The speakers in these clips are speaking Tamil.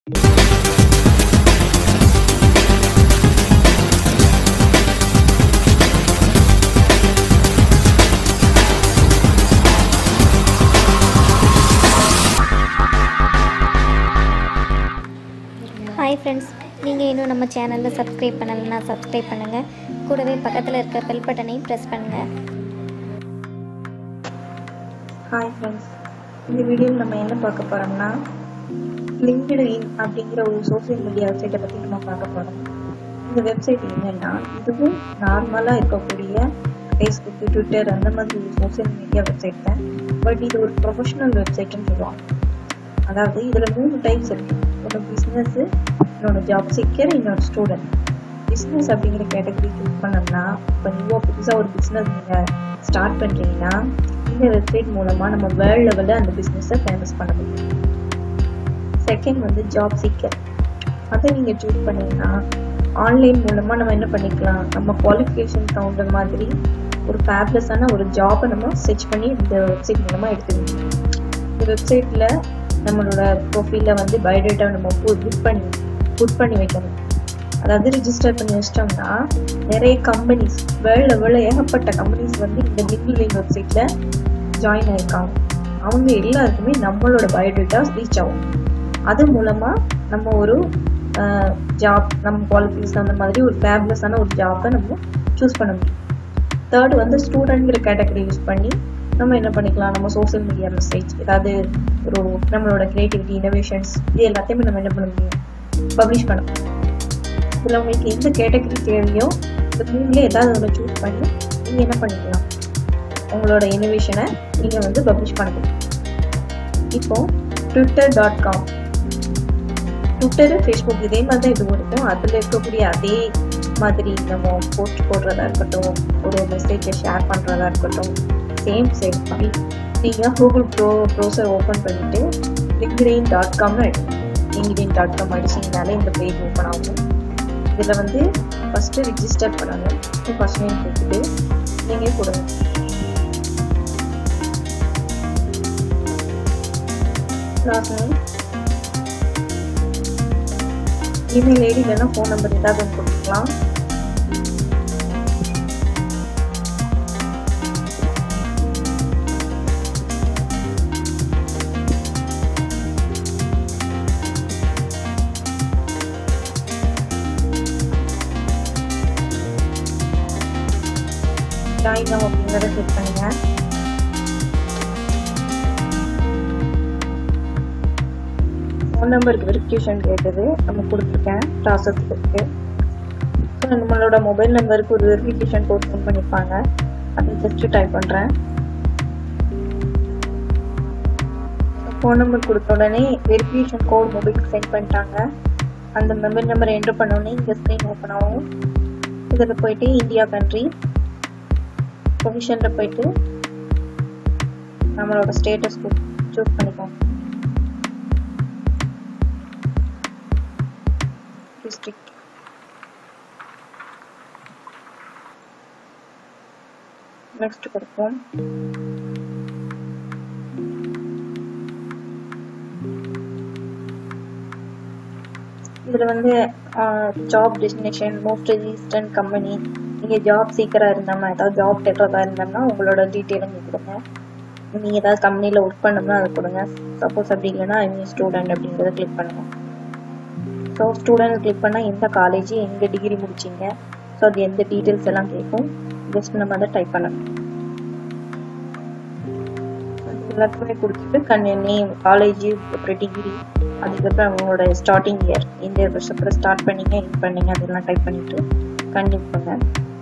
ஹாய் ஃப்ரெண்ட்ஸ் நீங்கள் இன்னும் நம்ம சேனலில் சப்ஸ்கிரைப் பண்ணலைன்னா சப்ஸ்கிரைப் பண்ணுங்கள் கூடவே பக்கத்தில் இருக்க பெல் பட்டனையும் ப்ரெஸ் பண்ணுங்கள் ஹாய் ஃப்ரெண்ட்ஸ் இந்த வீடியோவில் நம்ம என்ன பார்க்க போகிறோம்னா லிங்க்டு இன் அப்படிங்கிற ஒரு சோஷியல் மீடியா வெப்சைட்டை பற்றி நம்ம பார்க்க போகிறோம் இந்த வெப்சைட் என்னென்னா இதுவும் நார்மலாக இருக்கக்கூடிய ஃபேஸ்புக்கு ட்விட்டர் அந்த மாதிரி ஒரு சோஷியல் மீடியா வெப்சைட் தான் பட் இது ஒரு ப்ரொஃபஷனல் வெப்சைட்னு சொல்லுவாங்க அதாவது இதில் மூணு டைப்ஸ் இருக்குது ஒன்று பிஸ்னஸ்ஸு இன்னொன்று ஜாப் சீக்கர் இன்னொரு ஸ்டூடெண்ட் பிஸ்னஸ் அப்படிங்கிற கேட்டகரி சூஸ் பண்ணோம்னா இப்போ நியூவாக புதுசாக ஒரு பிஸ்னஸ் நீங்கள் ஸ்டார்ட் பண்ணுறீங்கன்னா இந்த வெப்சைட் மூலமாக நம்ம வேர்ல்ட் லெவலில் அந்த பிஸ்னஸை ஃபேமஸ் பண்ண முடியும் செகண்ட் வந்து ஜாப் சீக்கர் அதை நீங்கள் சூஸ் பண்ணீங்கன்னா ஆன்லைன் மூலமாக நம்ம என்ன பண்ணிக்கலாம் நம்ம குவாலிஃபிகேஷன் தகுந்த மாதிரி ஒரு ஃபேப்லெஸ்ஸான ஒரு ஜாபை நம்ம சர்ச் பண்ணி இந்த வெப்சைட் மூலமாக எடுத்துக்கணும் இந்த வெப்சைட்டில் நம்மளோட ப்ரொஃபைலில் வந்து பயோடேட்டா நம்ம புட் பண்ணி புட் பண்ணி வைக்கணும் அதாவது ரிஜிஸ்டர் பண்ணி வச்சிட்டோம்னா நிறைய கம்பெனிஸ் வேர்ல்ட் லெவலில் ஏகப்பட்ட கம்பெனிஸ் வந்து இந்த லிங்க்லின் வெப்சைட்டில் ஜாயின் ஆயிருக்காங்க அவங்க எல்லாருக்குமே நம்மளோட பயோடேட்டாஸ் ரீச் ஆகும் அது மூலமாக நம்ம ஒரு ஜாப் நம்ம குவாலிஃபிகேஷன் அந்த மாதிரி ஒரு ஃபேப்லெஸ்ஸான ஒரு ஜாப்பை நம்ம சூஸ் பண்ண முடியும் தேர்ட் வந்து ஸ்டூடெண்ட்ங்கிற கேட்டகரி யூஸ் பண்ணி நம்ம என்ன பண்ணிக்கலாம் நம்ம சோஷியல் மீடியா மெசேஜ் ஏதாவது ஒரு நம்மளோட கிரியேட்டிவிட்டி இனோவேஷன்ஸ் இது எல்லாத்தையுமே நம்ம என்ன பண்ண முடியும் பப்ளிஷ் பண்ண இதில் உங்களுக்கு எந்த கேட்டகரி தேவையோ இந்த மூணுல ஏதாவது ஒன்று சூஸ் பண்ணி நீங்கள் என்ன பண்ணிக்கலாம் உங்களோட இனோவேஷனை நீங்கள் வந்து பப்ளிஷ் பண்ண முடியும் இப்போ Twitter dot com Twitter Facebook இதே மாதிரி தான் இதுவும் இருக்கும் அதில் இருக்கக்கூடிய அதே மாதிரி நம்ம போஸ்ட் போடுறதா இருக்கட்டும் ஒரு மெசேஜை ஷேர் பண்ணுறதா இருக்கட்டும் சேம் சேம் மாதிரி நீங்கள் கூகுள் ப்ரோ ப்ரௌசர் ஓப்பன் பண்ணிவிட்டு லிங்க்டின் டாட் காம்னு லிங்க்டின் டாட் காம் அடிச்சிங்கனாலே இந்த பேஜ் ஓப்பன் ஆகும் இதில் வந்து ஃபஸ்ட்டு ரிஜிஸ்டர் பண்ணணும் ஃபஸ்ட் நேம் கொடுத்துட்டு நீங்கள் கொடுங்க லாஸ்ட் நேம் இமெயில் ஐடி இல்லைன்னா ஃபோன் நம்பர் ஏதாவது ஒன்று கொடுத்துக்கலாம் ஜாயின் ஆகும் அப்படிங்கிறத கிளிக் பண்ணுங்க ஃபோன் நம்பருக்கு வெரிஃபிகேஷன் கேட்டது நம்ம கொடுத்துருக்கேன் ப்ராசஸ் இருக்கு ஸோ நம்மளோட மொபைல் நம்பருக்கு ஒரு வெரிஃபிகேஷன் கோட் ஃபோன் பண்ணியிருப்பாங்க அதை ஜஸ்ட்டு டைப் பண்ணுறேன் ஃபோன் நம்பர் கொடுத்த உடனே வெரிஃபிகேஷன் கோட் மொபைலுக்கு சென்ட் பண்ணிட்டாங்க அந்த மொபைல் நம்பரை என்ட்ரு பண்ணோடனே இங்கே ஸ்க்ரீன் ஓப்பன் ஆகும் இதில் போயிட்டு இந்தியா கண்ட்ரி பொசிஷனில் போயிட்டு நம்மளோட ஸ்டேட்டஸ் சூஸ் பண்ணிக்கோங்க டிஸ்ட்ரிக்ட் நெக்ஸ்ட் கொடுப்போம் இதில் வந்து job destination most recent company நீங்கள் ஜாப் சீக்கராக இருந்தோம்னா ஏதாவது ஜாப் தேடுறதா இருந்தோம்னா உங்களோட டீட்டெயில் இங்கே கொடுங்க நீங்கள் ஏதாவது கம்பெனியில் ஒர்க் பண்ணோம்னா அதை கொடுங்க சப்போஸ் அப்படி இல்லைன்னா ஐ ஸ்டூடெண்ட் அப்படிங்கிறத கிளிக் பண்ணுங்கள் ஸோ ஸ்டூடெண்ட் கிளிக் பண்ணால் எந்த காலேஜ் எங்கே டிகிரி முடிச்சிங்க ஸோ அது எந்த டீட்டெயில்ஸ் எல்லாம் கேட்கும் ஜஸ்ட் நம்ம அதை டைப் பண்ணணும் எல்லாத்துக்குமே கொடுத்துட்டு கண் நேம் காலேஜ் அப்புறம் டிகிரி அதுக்கப்புறம் அவங்களோட ஸ்டார்டிங் இயர் எந்த வருஷத்தில் ஸ்டார்ட் பண்ணீங்க என் பண்ணீங்க அதெல்லாம் டைப் பண்ணிட்டு கண்டினியூ பண்ண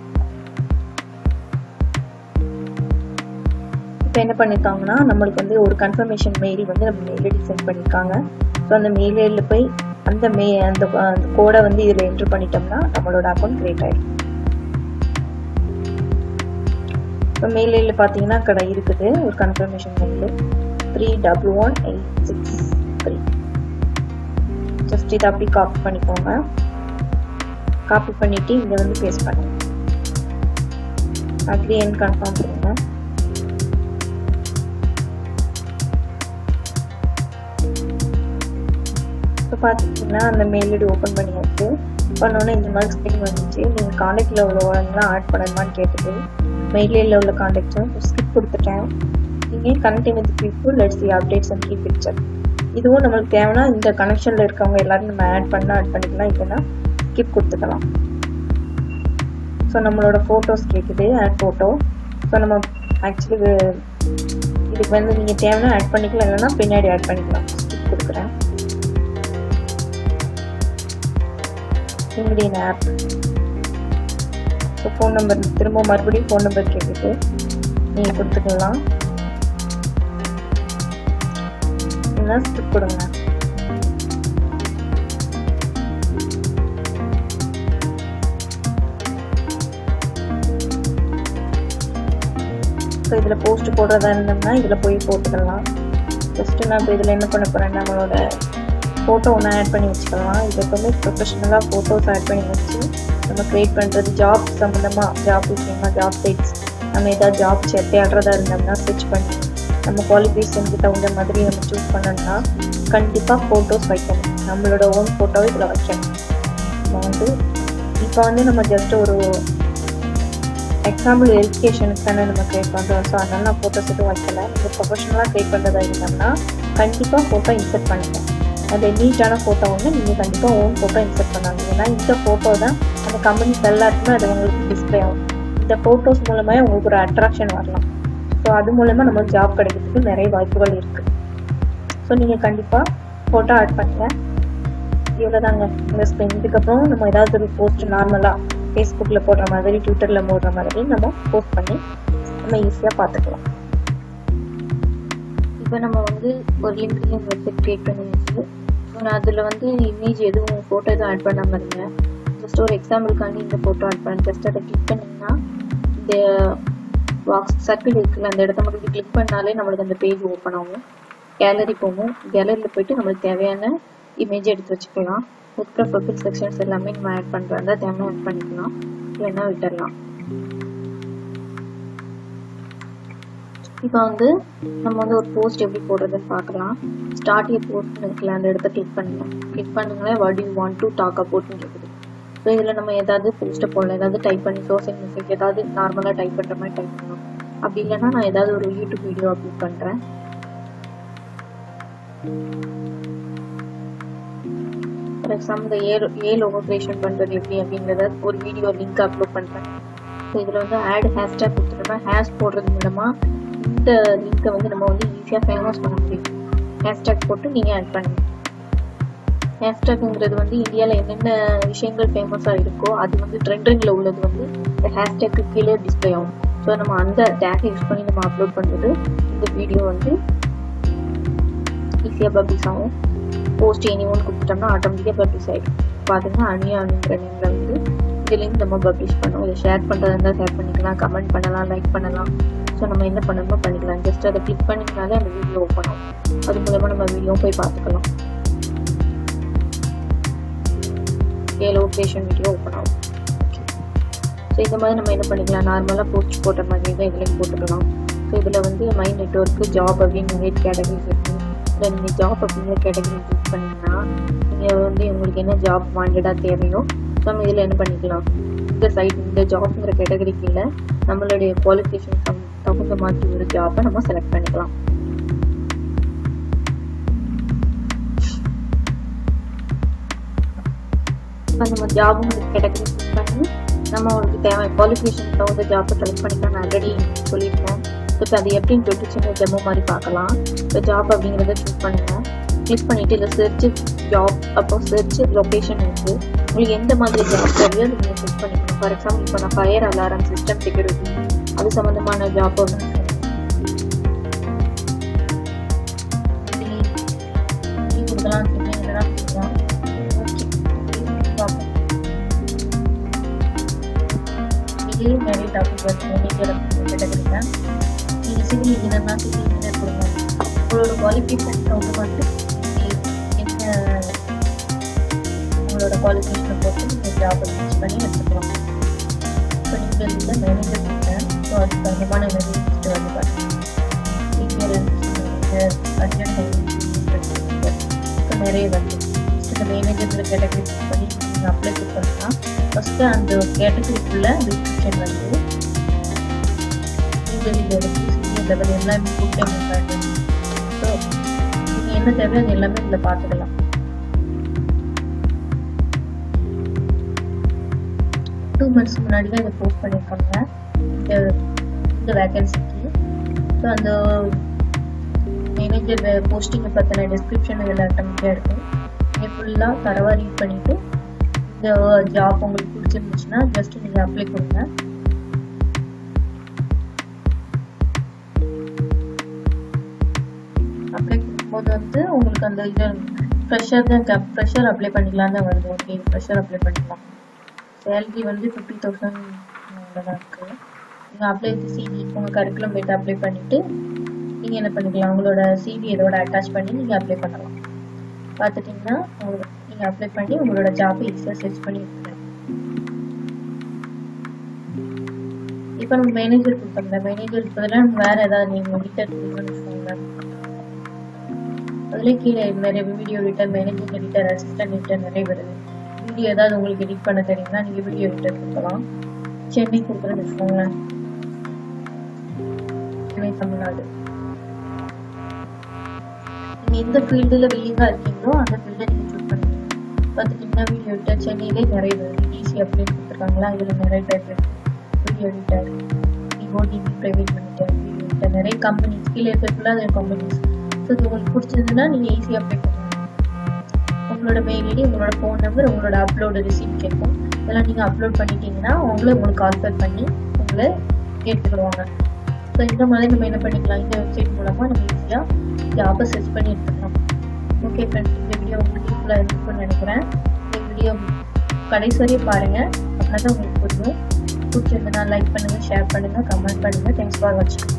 இப்போ என்ன பண்ணியிருக்காங்கன்னா நம்மளுக்கு வந்து ஒரு கன்ஃபர்மேஷன் மெயில் வந்து நம்ம மெயில் ஐடி சென்ட் பண்ணியிருக்காங்க ஸோ அந்த மெயில் ஐடியில் போய் அந்த மே அந்த கோடை வந்து இதில் என்ட்ரு பண்ணிட்டோம்னா நம்மளோட அக்கௌண்ட் கிரியேட் ஆகிடும் இப்போ மெயில் ஐடியில் பார்த்தீங்கன்னா கடை இருக்குது ஒரு confirmation mail three double one eight six three just இதை அப்படி காப்பி பண்ணிக்கோங்க காப்பி பண்ணிவிட்டு இங்கே வந்து பேஸ்ட் பண்ணுங்க அக்ரி என் கன்ஃபார்ம் பண்ணுங்க இப்போ பார்த்துக்கிட்டிங்கன்னா அந்த மெயில் ஐடி ஓப்பன் பண்ணியாச்சு பண்ணோன்னே இந்த மாதிரி ஸ்க்ரீன் வந்துச்சு நீங்கள் காண்டாக்டில் உள்ளவங்களாம் ஆட் பண்ணணுமான்னு கேட்டது மெயிலில் உள்ள காண்டாக்ட்ஸும் ஸ்கிப் கொடுத்துட்டேன் நீங்கள் connecting with people let's the updates and key picture இதுவும் நம்மளுக்கு தேவைன்னா இந்த கனெக்ஷனில் இருக்கவங்க எல்லாரும் நம்ம ஆட் பண்ண ஆட் பண்ணிக்கலாம் இல்லைன்னா ஸ்கிப் கொடுத்துக்கலாம் ஸோ நம்மளோட ஃபோட்டோஸ் கேட்குது ஆட் ஃபோட்டோ ஸோ நம்ம ஆக்சுவலி இதுக்கு வந்து நீங்கள் தேவைன்னா ஆட் பண்ணிக்கலாம் இல்லைன்னா பின்னாடி ஆட் பண்ணிக்கலாம் ஸ்கிப் கொடுக்குறேன் LinkedIn app so phone number திரும்ப மறுபடியும் ஃபோன் நம்பர் கேட்குது நீங்கள் கொடுத்துக்கலாம் இல்லைன்னா ஸ்கிப் கொடுங்க ஸோ இதில் போஸ்ட் போடுறதா இருந்தோம்னா இதில் போய் போட்டுக்கலாம் ஃபஸ்ட்டு நான் இப்போ இதில் என்ன பண்ண போகிறேன் நம்மளோட ஃபோட்டோ ஒன்று ஆட் பண்ணி வச்சுக்கலாம் இதுக்கு வந்து ப்ரொஃபஷனலாக ஃபோட்டோஸ் ஆட் பண்ணி வச்சு நம்ம க்ரியேட் பண்ணுறது ஜாப் சம்மந்தமாக ஜாப் விஷயமா ஜாப் சைட்ஸ் நம்ம ஏதாவது ஜாப் தேடுறதா இருந்தோம்னா சர்ச் பண்ணி நம்ம குவாலிஃபிகேஷனுக்கு தகுந்த மாதிரி நம்ம சூஸ் பண்ணோம்னா கண்டிப்பாக ஃபோட்டோஸ் வைக்கணும் நம்மளோட ஓன் ஃபோட்டோவை இதில் வைக்கணும் நம்ம வந்து இப்போ வந்து நம்ம ஜஸ்ட் ஒரு எக்ஸாம்பிள் வெரிஃபிகேஷனுக்கு தானே நம்ம க்ரியேட் பண்ணுறோம் ஸோ அதனால நான் ஃபோட்டோஸ் எதுவும் வைக்கல நீங்கள் ப்ரொஃபஷனலாக க்ரியேட் பண்ணுறதா இருந்தோம்னா கண்டிப்பாக ஃபோட்டோ இன்சர்ட் பண்ணுங்கள் அந்த நீட்டான ஃபோட்டோ ஒன்று நீங்கள் கண்டிப்பாக ஓன் ஃபோட்டோ இன்சர்ட் பண்ணாங்க ஏன்னா இந்த ஃபோட்டோ தான் அந்த கம்பெனிஸ் எல்லாருக்குமே அது உங்களுக்கு டிஸ்பிளே ஆகும் இந்த ஃபோட்டோஸ் மூலமாக உங்களுக்கு ஒரு அட்ராக்ஷன் வரலாம் ஸோ அது மூலமாக நம்ம ஜாப் கிடைக்கிறதுக்கு நிறைய வாய்ப்புகள் இருக்குது ஸோ நீங்கள் கண்டிப்பாக ஃபோட்டோ ஆட் பண்ணுங்கள் இவ்வளோதாங்க இந்த ஸ்பெண்ட் இதுக்கப்புறம் நம்ம ஏதாவது ஒரு போஸ்ட் நார்மலாக ஃபேஸ்புக்கில் போடுற மாதிரி ட்விட்டரில் போடுற மாதிரி நம்ம போஸ்ட் பண்ணி நம்ம ஈஸியாக பார்த்துக்கலாம் இப்போ நம்ம வந்து ஒரு லிங்க்டின் வெப்சைட் க்ரியேட் பண்ணி வச்சு ஸோ நான் அதில் வந்து இமேஜ் எதுவும் ஃபோட்டோ எதுவும் ஆட் பண்ணாமல் இருந்தேன் ஜஸ்ட் ஒரு எக்ஸாம்பிளுக்காண்டி இந்த ஃபோட்டோ ஆட் பண்ணேன் ஜஸ்ட் அதை கிளிக் பண்ணிங்கன்னா இந்த பாக்ஸ் சர்க்கிள் இருக்குல்ல அந்த இடத்த மட்டும் கிளிக் பண்ணாலே நம்மளுக்கு அந்த பேஜ் ஓப்பன் ஆகும் கேலரி போகும் கேலரியில் போயிட்டு நம்மளுக்கு தேவையான இமேஜ் எடுத்து வச்சுக்கலாம் அதுக்கப்புறம் ப்ரொஃபைல் செக்ஷன்ஸ் எல்லாமே நம்ம ஆட் பண்ணுறதா தேவையான ஆட் பண்ணிக்கலாம் இல்லைன்னா விட்டுடலாம் இப்போ வந்து நம்ம வந்து ஒரு போஸ்ட் எப்படி போடுறதுன்னு பார்க்கலாம் ஸ்டார்ட் ஏ போஸ்ட் இருக்குல்ல அந்த இடத்த கிளிக் பண்ணுங்க கிளிக் பண்ணுங்களேன் what you want to talk அபவுட்னு கேட்குது ஸோ இதில் நம்ம ஏதாவது போஸ்ட்டை போடலாம் ஏதாவது டைப் பண்ணி சோசியல் மெசேஜ் ஏதாவது நார்மலாக டைப் பண்ணுற மாதிரி டைப் பண்ணணும் அப்படி இல்லைன்னா நான் ஏதாவது ஒரு யூடியூப் வீடியோ அப்லோட் பண்ணுறேன் ஃபார் எக்ஸாம்பிள் இந்த ஏ ஏ லோகோ கிரியேஷன் பண்ணுறது எப்படி அப்படிங்கிறத ஒரு வீடியோ லிங்க் அப்லோட் பண்ணுறேன் ஸோ இதில் வந்து ஆட் ஹேஷ்டேக் கொடுத்துட்டோம்னா ஹேஷ் போடுறது மூலமாக இந்த லிங்க்கை வந்து நம்ம வந்து ஈஸியாக ஃபேமஸ் பண்ண முடியும் ஹேஷ்டேக் போட்டு நீங்கள் ஆட் பண்ணுங்க ஹேஷ்டேக்குங்கிறது வந்து இந்தியாவில் என்னென்ன விஷயங்கள் ஃபேமஸாக இருக்கோ அது வந்து ட்ரெண்டிங்கில் உள்ளது வந்து இந்த ஹேஷ்டேக்கு கீழே டிஸ்பிளே ஆகும் ஸோ நம்ம அந்த டேக்கை யூஸ் பண்ணி நம்ம அப்லோட் பண்ணுறது இந்த வீடியோ வந்து ஈஸியாக பப்ளிஷ் ஆகும் போஸ்ட் எனி ஒன் கொடுத்துட்டோம்னா ஆட்டோமேட்டிக்காக பப்ளிஷ் ஆகிடும் பார்த்தீங்கன்னா அனியா அப்படிங்கிற நேமில் வந்து இந்த லிங்க் நம்ம பப்ளிஷ் பண்ணோம் இதை ஷேர் பண்ணுறதா இருந்தால் ஷேர் பண்ணிக்கலாம் கமெண்ட் பண்ணலாம் லைக் பண்ணலாம் ஸோ நம்ம என்ன பண்ணணுமோ பண்ணிக்கலாம் ஜஸ்ட் அதை கிளிக் பண்ணிங்கனாலே அந்த வீடியோ ஓப்பன் ஆகும் அது மூலமாக நம்ம வீடியோ போய் பார்த்துக்கலாம் ஏ லொக்கேஷன் வீடியோ ஓப்பன் ஆகும் ஸோ இந்த மாதிரி நம்ம என்ன பண்ணிக்கலாம் நார்மலாக போஸ்ட் போட்ட மாதிரி தான் இதுலேயும் போட்டுக்கலாம் ஸோ இதில் வந்து மை நெட்ஒர்க்கு ஜாப் அப்படின்னு நிறைய கேட்டகரிஸ் இருக்குது இதில் நீங்கள் ஜாப் அப்படிங்கிற கேட்டகரி சூஸ் பண்ணிங்கன்னா நீங்கள் வந்து உங்களுக்கு என்ன ஜாப் வாண்டடாக தேவையோ ஸோ நம்ம இதில் என்ன பண்ணிக்கலாம் இந்த சைட் இந்த ஜாப்ங்கிற கேட்டகரி கீழே நம்மளுடைய குவாலிஃபிகேஷன் தகுந்த மாதிரி ஒரு ஜாப்பை நம்ம செலக்ட் பண்ணிக்கலாம் இப்போ நம்ம ஜாபுங்கிற கேட்டகரி சூஸ் பண்ணி நம்ம உங்களுக்கு தேவை குவாலிஃபிகேஷன் தகுந்த ஜாப்பை செலக்ட் பண்ணிக்கலாம் நான் ஆல்ரெடி சொல்லியிருக்கோம் இப்போ அது எப்படின்னு சொல்லிட்டு சின்ன டெமோ மாதிரி பார்க்கலாம் இப்போ ஜாப் அப்படிங்கிறத சூஸ் பண்ணுங்கள் கிளிக் பண்ணிவிட்டு இதில் சர்ச் ஜாப் அப்போ சர்ச் லொக்கேஷன் இருக்குது உங்களுக்கு எந்த மாதிரி ஜாப் தேவையோ அது நீங்கள் செட் பண்ணிக்கணும் ஃபார் எக்ஸாம்பிள் இப்போ நான் ஃபயர் அலாரம் சிஸ்டம் செக்யூரிட்டி அது சம்மந்தமான ஜாப் ஒன்று கொடுக்கலாம் இதெல்லாம் கொடுக்கலாம் ஓகே இதுலேயும் நிறைய டாபிக் வருது நீங்கள் கேட்டகரிங்க நீங்கள் சிவில் இன்ஜினியர்னா சிவில் இன்ஜினியர் கொடுங்க உங்களோட குவாலிஃபிகேஷன் தகுந்த மாதிரி என்ன உங்களோட குவாலிஃபிகேஷனை பொறுத்து நீங்கள் ஜாப் சூஸ் பண்ணி எடுத்துக்கலாம் இப்போ நீங்கள் இந்த மேனேஜர் கொடுத்தேன் ஸோ அதுக்கு தகுந்தமான நிறைய லிஸ்ட் வந்து பார்த்தீங்கன்னா சீனியர் மேனேஜர் அர்ஜென்ட் ஸோ நிறைய வந்து இந்த மேனேஜர் கேட்டகரி சூஸ் பண்ணி நீங்கள் அப்ளை கொடுத்தோம்னா ஃபஸ்ட்டு அந்த கேட்டகரிக்குள்ள டிஸ்கிரிப்ஷன் வந்து லீகல் லெவல் சீனியர் லெவல் எல்லாமே ஃபுல் டைம் இம்பார்ட்டன்ட் ஸோ நீங்கள் என்ன தேவையோ அது எல்லாமே இதில் பார்த்துக்கலாம் டூ மந்த்ஸ் முன்னாடி தான் இதை போஸ்ட் பண்ணியிருக்காங்க இந்த இந்த வேகன்சிக்கு ஸோ அந்த மேனேஜர் போஸ்டிங்கை பற்றின டிஸ்கிரிப்ஷன் இதில் ஆட்டோமேட்டிக்காக இருக்கும் நீங்கள் ஃபுல்லாக தரவாக ரீட் பண்ணிவிட்டு இந்த ஜாப் உங்களுக்கு பிடிச்சிருந்துச்சுன்னா ஜஸ்ட் நீங்கள் அப்ளை கொடுங்க அப்ளை பண்ணும்போது வந்து உங்களுக்கு அந்த இது ஃப்ரெஷர் தான் ஃப்ரெஷர் அப்ளை பண்ணிக்கலாம் தான் வருது ஓகே ஃப்ரெஷர் அப்ளை பண்ணிக்கலாம் சேலரி வந்து ஃபிஃப்டி தௌசண்ட் தான் இருக்குது நீங்கள் அப்ளை சிவி உங்கள் கரிக்குலம் போய்ட்டு அப்ளை பண்ணிவிட்டு நீங்கள் என்ன பண்ணிக்கலாம் உங்களோட சிவி இதோட அட்டாச் பண்ணி நீங்கள் அப்ளை பண்ணலாம் பார்த்துட்டிங்கன்னா உங்களுக்கு நீங்கள் அப்ளை பண்ணி உங்களோட ஜாப்பை ஈஸியாக சர்ச் பண்ணி எடுத்துக்கலாம் இப்போ நம்ம மேனேஜர் கொடுத்தோம்ல மேனேஜர் பதிலாக நம்ம வேறு ஏதாவது நீங்கள் எடிட்டர் கொடுக்கணும்னு வச்சுக்கோங்க அதுலேயே கீழே நிறைய video editor managing editor assistant editor நிறைய வருது வீடியோ ஏதாவது உங்களுக்கு எடிட் பண்ண தெரியும்னா நீங்கள் வீடியோ எடிட்டர் கொடுக்கலாம் சென்னை கொடுக்குறேன்னு வச்சுக்கோங்களேன் சென்னை தமிழ்நாடு நீங்கள் எந்த ஃபீல்டில் வில்லிங்காக இருக்கீங்களோ அந்த ஃபீல்டை நீங்கள் சூஸ் பண்ணுங்க பார்த்துட்டிங்கன்னா வீடியோ எடிட்டர் சென்னையிலே நிறைய வருது ஈஸி அப்படின்னு கொடுத்துருக்காங்களா இதில் நிறைய டைப் இருக்கு video editor Vivo TV private limited video editor நிறைய கம்பெனிஸ் கீழே இருக்கிறதுக்குள்ள அது கம்பெனிஸ் ஸோ இது உங்களுக்கு பிடிச்சதுன்னா நீங்கள் ஈஸியாக அப்ளை பண்ணுங்க உங்களோட மெயில் ஐடி உங்களோட ஃபோன் நம்பர் உங்களோட அப்லோடு ரிசீட் கேட்கும் இதெல்லாம் நீங்கள் அப்லோட் பண்ணிட்டீங்கன்னா அவங்களே உங்களுக்கு கால் பேக் பண்ணி உங்களை எடுத்துக்கிடுவாங்க ஸோ இந்த மாதிரி நம்ம என்ன பண்ணிக்கலாம் இந்த வெப்சைட் மூலமாக நம்ம ஈஸியாக ஜாபை சர்ச் பண்ணி எடுத்துக்கலாம் ஓகே ஃப்ரெண்ட்ஸ் இந்த வீடியோ உங்களுக்கு யூஸ்ஃபுல்லாக இருக்கும்னு நினைக்கிறேன் இந்த வீடியோ கடைசி வரையும் பாருங்கள் அப்படின்னா தான் உங்களுக்கு புரியும் பிடிச்சிருந்தனா லைக் பண்ணுங்கள் ஷேர் பண்ணுங்கள் கமெண்ட் பண்ணுங்கள் தேங்க்ஸ் ஃபார் வாட்சிங்